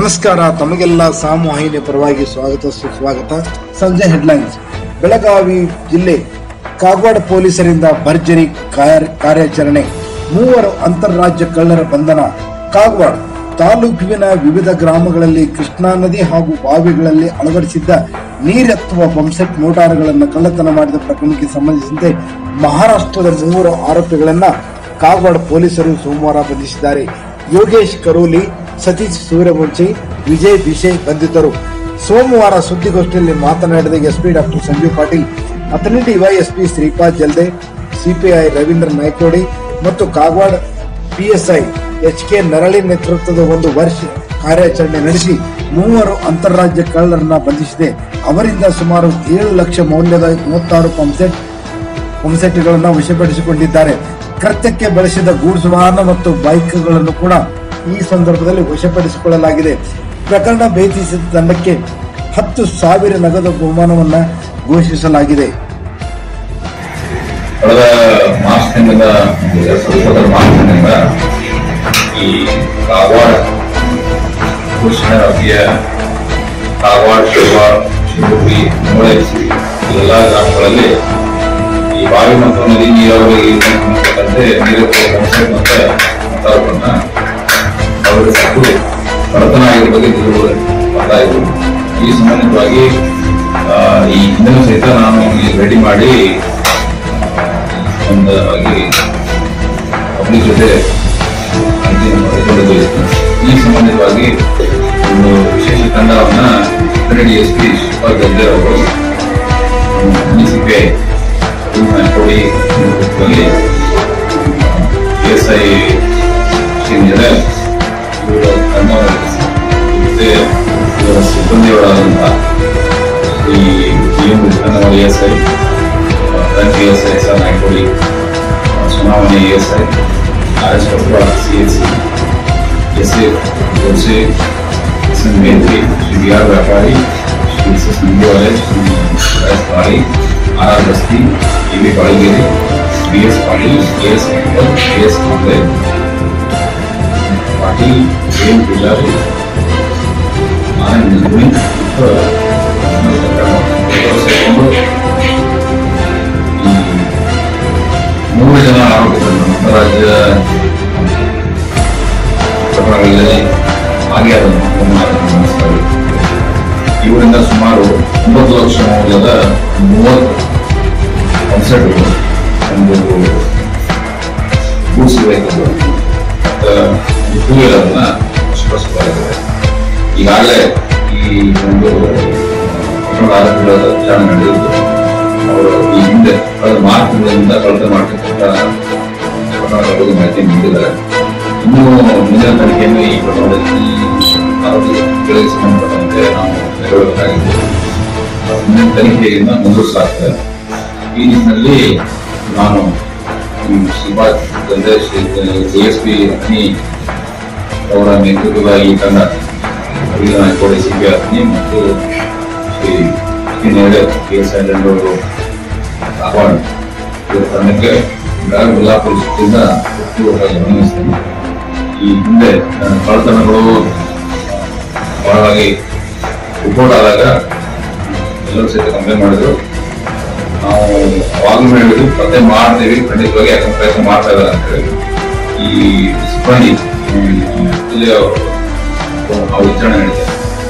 ನಮಸ್ಕಾರ ತಮಗೆಲ್ಲ ಸಾಮೂಹಿಕ ಪರವಾಗಿ ಸ್ವಾಗತ ಸುಸ್ವಾಗತ ಸಂಜೆ ಹೆಡ್ಲೈನ್ಸ್ ಬೆಳಗಾವಿ ಜಿಲ್ಲೆ ಕಾಗವಾಡ ಪೊಲೀಸರಿಂದ ಭರ್ಜರಿ ಕಾರ್ಯ- ಕಾರ್ಯಾಚರಣೆ ಮೂವರು ಅಂತಾರಾಜ್ಯ ಕಳ್ಳರ ಬಂಧನ ಕಾಗವಾಡ ತಾಲೂಕಿನ ವಿವಿಧ ಗ್ರಾಮಗಳಲ್ಲಿ ಕೃಷ್ಣಾ ನದಿ ಹಾಗೂ ಬಾವಿಗಳಲ್ಲಿ ಅಳವಡಿಸಿದ್ದ ನೀರೆತ್ತುವ ಪಂಪ್ಸೆಟ್ ಮೋಟಾರ್ಗಳನ್ನು ಕಳ್ಳತನ ಮಾಡಿದ ಪ್ರಕರಣಕ್ಕೆ ಸಂಬಂಧಿಸಿದಂತೆ ಮಹಾರಾಷ್ಟ್ರದ ಮೂವರು ಆರೋಪಿಗಳನ್ನ ಕಾಗವಾಡ ಪೊಲೀಸರು ಸೋಮವಾರ ಬಂಧಿಸಿದ್ದಾರೆ ಯೋಗೇಶ್ ಕರೋಲಿ ಸತೀಶ್ ಸೂರ್ಯವಂಶಿ ವಿಜಯ್ ಬಿಶೆ ಬಂಧಿತರು ಸೋಮವಾರ ಸುದ್ದಿಗೋಷ್ಠಿಯಲ್ಲಿ ಮಾತನಾಡಿದ SP doctor Sanjeev Patil Athani DYSP Shripad Jalde CPI Ravindra Naikodi ಮತ್ತು Kagwad PSI H K Narali ನೇತೃತ್ವದ ಒಂದು ವರ್ಷ ಕಾರ್ಯಾಚರಣೆ ನಡೆಸಿ ಮೂವರು ಅಂತಾರಾಜ್ಯ ಕಳ್ಳರನ್ನ ಬಂಧಿಸಿದೆ ಅವರಿಂದ ಸುಮಾರು ಏಳು ಲಕ್ಷ ಮೌಲ್ಯದ ಮೂವತ್ತಾರು ಪಂಪ್ಸೆಟ್ ಪಂಪ್ಸೆಟ್ಗಳನ್ನು ವಶಪಡಿಸಿಕೊಂಡಿದ್ದಾರೆ ಕೃತ್ಯಕ್ಕೆ ಬಳಸಿದ ಗೂಡ್ಸ್ ವಾಹನ ಮತ್ತು ಬೈಕ್ಗಳನ್ನು ಕೂಡ ಈ ಸಂದರ್ಭದಲ್ಲಿ ವಶಪಡಿಸಿಕೊಳ್ಳಲಾಗಿದೆ ಪ್ರಕರಣ ಭೇದಿಸಿದ ತಂಡಕ್ಕೆ ಹತ್ತು ಸಾವಿರ ನಗದು ಬಹುಮಾನವನ್ನ ಘೋಷಿಸಲಾಗಿದೆ ಕಳೆದ ಮಾರ್ಚ್ ತಿಂಗಳ ಎರಡ್ ಸಾವಿರದ ಇಪ್ಪತ್ತರ ಮಾರ್ಚ್ ತಿಂಗಳಿಂದ ಈ ಕಾಗವಾಡ ಕೃಷ್ಣ ನದಿಯ ಕಾಗವಾಡ ಶಿರವಾಡ ಶಿರೂರಿ ಮೂಳೆಸಿ ಎಲ್ಲ ಗ್ರಾಮಗಳಲ್ಲಿ ಈ ಬಾವಿ ಮತ್ತು ನದಿ ನೀರಾವರಿಗೆ ಸಂಬಂಧಪಟ್ಟಂತೆ ನೀರು ಪಂಚಾಯತ್ ಮತ್ತು ಮುಂತಾದವನ್ನ ಅವರಿಗೆ ಸಾಕು ಕಡತನ ಆಗಿರೋ ಬಗ್ಗೆ ತಿಳಿದು ಬರ್ತಾ ಇದ್ರು ಈ ಸಂಬಂಧಿತವಾಗಿ ಆ, ಈ ಹಿಂದಿನ ಸಹಿತ ನಾನು ಇಲ್ಲಿ ಭೇಟಿ ಮಾಡಿ ಸಂಬಂಧವಾಗಿ ಪಬ್ಲಿಕ್ ಜೊತೆ ಮಾಹಿತಿಯನ್ನು ಪಡೆದುಕೊಳ್ಳಲು ಈ ಸಂಬಂಧಿತವಾಗಿ ಒಂದು ವಿಶೇಷ ತಂಡವನ್ನ ಕನ್ನಡಿ ಎಸ್ ಪಿ ಶ್ರೀಪಾದ್ ಗದ್ದೆ ಅವರು ಡಿಸಿಪಿಐ ಕೋಡಿ ನೇತೃತ್ವದಲ್ಲಿ ಪಿ ಎಸ್ ಐ ಶ್ರೀನಿಧಿ ಇವರ ತಂಡವನ್ನು ರಚಿಸಿ ಮತ್ತೆ ಇವರ ಸಿಬ್ಬಂದಿಯವರಾದಂತಹ ಈ D M Kannada S I P S I sir Naikodi ಚುನಾವಣೆ S I R S Koppal C S C S A Joshi S N Metri Shri B R Vyapari Shri S S Nandiwale Shri S Pali R R Basti A B Balageri B S Patil K S member K S ಕಾಂಗ್ರೆ Patil A M Pujari R N Nirmani ಮತ್ತು ಎಲ್ಲರೂ ಸೇರಿಕೊಂಡು ಈ ಮೂರು ಜನ ಆರೋಪಿತರನ್ನು ಅಂತಾರಾಜ್ಯ ಪ್ರಕರಣಗಳಲ್ಲಿ ಭಾಗಿಯಾದನ್ನು ಗಮನಿಸ್ತಾರೆ ಇವರಿಂದ ಸುಮಾರು ಒಂಬತ್ತು ಲಕ್ಷ ಮೌಲ್ಯದ ಮೂವತ್ತು ಪಂಪ್ಸೆಟ್ಗಳು ಒಂದು ಗೂಡ್ಸ್ ವೆಹಿಕಲ್ ಮತ್ತು ಒಂದು ಟೂ ವೀಲರ್ನ ವಶಪಡಿಸಲಾಗಿದೆ ಈಗಾಗಲೇ ಈ ಒಂದು ಪ್ರಕರಣ ಆರೋಪಿಗಳ ವಿಚಾರಣೆ ನಡೆದಿದ್ದು ಅವರು ಈ ಹಿಂದೆ ಕಳೆದ ಮಾರ್ಚ್ ತಿಂಗಳಿಂದ ಕಳೆದ ಮಾಡ್ತಕ್ಕಂಥ ಪ್ರಕರಣಗಳ ಬಗ್ಗೆ ಮಾಹಿತಿ ನೀಡಿದ್ದಾರೆ ಇನ್ನೂ ಮುಂದಿನ ತನಿಖೆಯನ್ನು ಈ ಪ್ರಕರಣದಲ್ಲಿ ಆರೋಪಿಗಳಿಗೆ ಸಂಬಂಧಪಟ್ಟಂತೆ ನಾವು ನೆರವೇರಬೇಕಾಗಿದೆ ಮುಂದಿನ ತನಿಖೆಯನ್ನು ಮುಂದುವರಿಸಲಾಗ್ತದೆ ಈ ನಿಟ್ಟಿನಲ್ಲಿ ನಾನು ಈ Shripad Gandhe Shri J S P Agni ಅವರ ನೇತೃತ್ವದ ಈ ತಂಡ ಅಭಿನಯ ನಾಯ್ಕೋಡಿ ಸಿ ಬಿ ಅಗ್ನಿ ಮತ್ತು ಶ್ರೀ ನೇರೆ ಕೆ ಎಸ್ ಅವರು ಕಾಗವಾಡ ಇವರ ತಂಡಕ್ಕೆ ಬೆಳಗಾವಿ ಜಿಲ್ಲಾ ಪೊಲೀಸ್ ವತಿಯಿಂದ ಒತ್ತುವರಿಯಾಗಿ ಗಮನಿಸ್ತೇನೆ ಈ ಹಿಂದೆ ಆ, ಕಳ್ಳತನಗಳು ಬಹಳವಾಗಿ ರಿಪೋರ್ಟ್ ಆದಾಗ ಎಲ್ಲರೂ ಸಹಿತ ಕಂಪ್ಲೇಂಟ್ ಮಾಡಿದ್ರು ನಾವು ಅವಾಗಲೂ ಹೇಳಿದ್ವಿ ಪತ್ತೆ ಮಾಡ್ತೀವಿ ಖಂಡಿತವಾಗಿ ಯಾಕಂದ್ರೆ ಪ್ರಯತ್ನ ಮಾಡ್ತಾ ಇದ್ದಾರೆ ಅಂತ ಹೇಳಿ ಈ ಸಿಬ್ಬಂದಿ ಹ್ಮ್, ಇಲ್ಲಿ ಅವರು ಆ ವಿಚಾರಣೆ ನಡೆಸಿದ್ದಾರೆ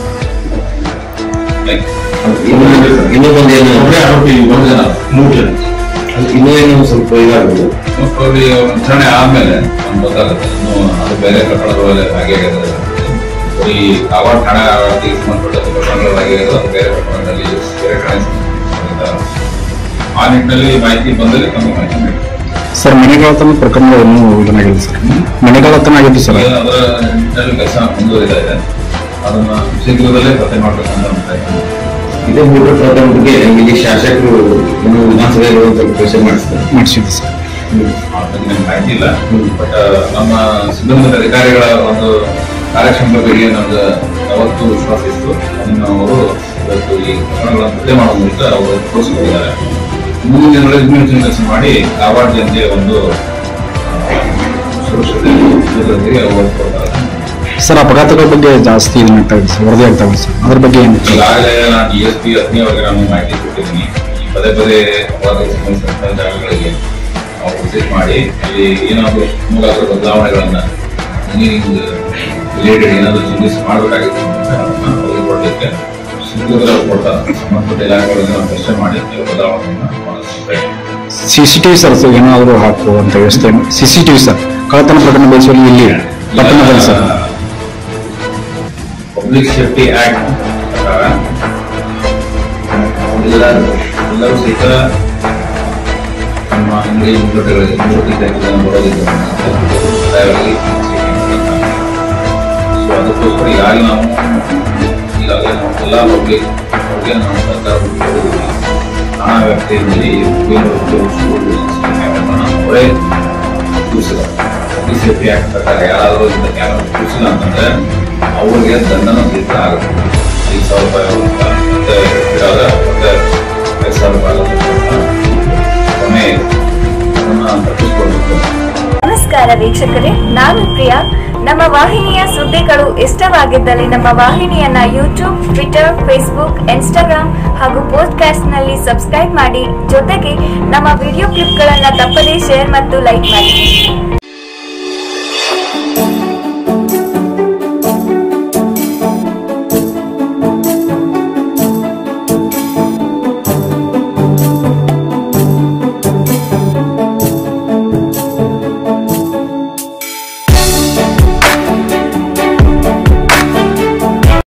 Thank you. ಇನ್ನೊಂದು ಏನು ಒಬ್ಬರೇ ಆರೋಪಿ ಒಂದು ಜನ ಮೂರು ಜನ ಇನ್ನೂ ಏನು ಸ್ವಲ್ಪ ಇದಾಗ್ಬೋದು ಮೋಸ್ಟ್ ಪ್ರಾಬ್ಲಿ ವಿಚಾರಣೆ ಆದ್ಮೇಲೆ ನಮ್ಗೆ ಗೊತ್ತಾಗುತ್ತೆ ಇನ್ನು ಅದು ಬೇರೆ ಪ್ರಕರಣಗಳಲ್ಲಿ ಭಾಗಿಯಾಗಿದೆ ಈ ಕಾಗವಾಡ ಠಾಣೆಗೆ ಸಂಬಂಧಪಟ್ಟ ಪ್ರಕರಣಗಳು ಭಾಗಿಯಾಗಿದೆ ಅದು ಬೇರೆ ಪ್ರಕರಣದಲ್ಲಿ ಬೇರೆ ಠಾಣೆ ಸಂಬಂಧಪಟ್ಟಿದ್ದಾರೆ. ಆ ನಿಟ್ಟಿನಲ್ಲಿ ಮಾಹಿತಿ ಬಂದಲ್ಲಿ ನಮಗೆ ಮಾಹಿತಿ ನೀಡಿ ಸರ್ ಮನೆಗಳತನ ಪ್ರಕರಣ ಇನ್ನೂ ಇದನ್ನಾಗಿದೆ ಸರ್ ಮನೆಗಳತನ ಆಗಿದೆ ಸರ್ ಈಗ ಅದರ ನಿಟ್ಟಿನಲ್ಲಿ ಕೆಲಸ ಮುಂದುವರಿತಾ ಇದೆ ಅದನ್ನ ಶೀಘ್ರದಲ್ಲೇ ಪತ್ತೆ ಮಾಡ್ಬೇಕಂತ ಪ್ರಯತ್ನ ಇದೇ ಮೂರು ಪ್ರಕರಣ ಬಗ್ಗೆ ಇಲ್ಲಿ ಶಾಸಕರು ಇನ್ನು ವಿಧಾನಸಭೆಯಲ್ಲಿ ಒಂದು ಸ್ವಲ್ಪ ಪ್ರಶ್ನೆ ಮಾಡಿಸ್ತಾರೆ ಮಾಡಿಸಿದ್ದು ಸರ್ ಆ ಬಗ್ಗೆ ನನಗೆ ಮಾಹಿತಿ ಇಲ್ಲ ಬಟ್ ನಮ್ಮ ಸಿಬ್ಬಂದಿ ಅಧಿಕಾರಿಗಳ ಒಂದು ಕಾರ್ಯಕ್ಷಮತೆ ಬಗ್ಗೆ ನಮ್ಗೆ ಯಾವತ್ತೂ ವಿಶ್ವಾಸ ಇತ್ತು ಅದನ್ನು ಅವರು ಇವತ್ತು ಈ ಪ್ರಕರಣಗಳನ್ನು ಪತ್ತೆ ಮಾಡುವ ಮೂಲಕ ಅವರು ತೋರಿಸಿಕೊಂಡಿದ್ದಾರೆ ಮುಂದಿನ ದಿನಗಳಲ್ಲಿ ಇನ್ನೂ ಕೆಲಸ ಮಾಡಿ ಕಾವಾಡ ಜನತೆಯ ಒಂದು ಆ, ಸುರಕ್ಷತೆ ಭದ್ರತೆಗೆ ಅವರು ಕೊಡ್ತಾರೆ ಸರ್ ಅಪಘಾತಗಳ ಬಗ್ಗೆ ಜಾಸ್ತಿ ಇದು ಮಾಡ್ತಾ ಇದೆ ಸರ್ ವರದಿ ಆಗ್ತಾ ಇದೆ ಸರ್ ಅದ್ರ ಬಗ್ಗೆ ಏನು ಈಗಾಗಲೇ ನಾನು ಡಿ ಎಸ್ ಪಿ ಅಗ್ನಿ ಅವರಿಗೆ ನಾನು ಮಾಹಿತಿ ಕೊಟ್ಟಿದ್ದೀನಿ ಈ ಪದೇ ಪದೇ ಅಪರಾಧ ಸಂಬಂಧಿಸಿದಂತಹ ಜಾಗಗಳಿಗೆ ನಾವು ವಿಸಿಟ್ ಮಾಡಿ ಅಲ್ಲಿ ಏನಾದರೂ ಮೂಲಾಧಾರ ಬದಲಾವಣೆಗಳನ್ನ ಇಂಜಿನಿಯರಿಂಗ್ ರಿಲೇಟೆಡ್ ಏನಾದರೂ ಚೇಂಜಸ್ ಮಾಡಬೇಕಾಗಿತ್ತು ಅಂತ ಅದನ್ನ ಅವರಿಗೆ ಕೊಡಲಿಕ್ಕೆ ಶಿವಮೊಗ್ಗದಲ್ಲಿ ಕೊಡ್ತಾರೆ ಸಂಬಂಧಪಟ್ಟ ಇಲಾಖೆಗಳಿಗೆ ನಾವು ಚರ್ಚೆ ಮಾಡಿ ಕೆಲವು ಬದಲಾವಣೆಗಳನ್ನ ಮಾಡಿಸ್ಬೇಕು C C TV sir so ಏನಾದರೂ ಹಾಕುವಂತ ವ್ಯವಸ್ಥೆ ಸಿ ಸಿ ಟಿವಿ ಸರ್ ಕಳ್ಳತನ ಪ್ರಕರಣ ಬೆಳೆಸುವಲ್ಲಿ ಇಲ್ಲಿ ಪಟ್ಟಣದಲ್ಲಿ ಸರ್ ಪಬ್ಲಿಕ್ ಸೇಫ್ಟಿ ಆಕ್ಟ್ ಪ್ರಕಾರ ಎಲ್ಲರೂ ಎಲ್ಲರೂ ಸಹಿತ ನಮ್ಮ ಅಂಗಡಿ ಮುಂಗಟ್ಟುಗಳಿಗೆ ಮೂರು ಜನ ಬರೋದಿಲ್ಲ ಕಡ್ಡಾಯವಾಗಿ ಸೊ ಅದಕ್ಕೋಸ್ಕರ ಈಗಾಗಲೇ ನಾವು ಈಗಾಗಲೇ ನಾವು ಎಲ್ಲ ಪಬ್ಲಿಕ್ ಅವ್ರಿಗೆ ನಾವು ಸರ್ಕಾರ ಹುಡುಕಿದ್ದೀವಿ. ನಾನಾ ವ್ಯಾಪ್ತಿಯಲ್ಲಿ ಅವರೇ ಕೂರಿಸಿಲ್ಲ ಪಬ್ಲಿಕ್ ಸೇಫ್ಟಿ ಆಕ್ಟ್ ಪ್ರಕಾರ ಯಾರಾದರೂ ಇಂಥ ಕ್ಯಾಮರಾ ಕೂರಿಸಿಲ್ಲ ಅಂತಂದ್ರೆ ಅವ್ರಿಗೆ ದಂಡನ ತೀರ್ಥ ಆಗುತ್ತೆ ಐದು ಸಾವಿರ ರೂಪಾಯಿ ಅಂತ ಮತ್ತೆ ಇರಾಗ ಮತ್ತೆ ಐದು ಸಾವಿರ ರೂಪಾಯಿ ಆಗುತ್ತೆ ಕೊನೆ ಅದನ್ನ ತಪ್ಪಿಸ್ಕೊಳ್ಬೇಕು ನಮಸ್ಕಾರ ವೀಕ್ಷಕರೇ ನಾನು ಪ್ರಿಯಾ ನಮ್ಮ ವಾಹಿನಿಯ ಸುದ್ದಿಗಳು ಇಷ್ಟವಾಗಿದ್ದಲ್ಲಿ ನಮ್ಮ ವಾಹಿನಿಯನ್ನ ಯೂಟ್ಯೂಬ್ ಟ್ವಿಟರ್ ಫೇಸ್ಬುಕ್ ಇನ್ಸ್ಟಾಗ್ರಾಮ್ ಹಾಗೂ ನಲ್ಲಿ ಸಬ್ಸ್ಕ್ರೈಬ್ ಮಾಡಿ ಜೊತೆಗೆ ನಮ್ಮ ವಿಡಿಯೋ ಕ್ಲಿಪ್ಗಳನ್ನು ತಪ್ಪದೇ ಶೇರ್ ಮತ್ತು ಲೈಕ್ ಮಾಡಿ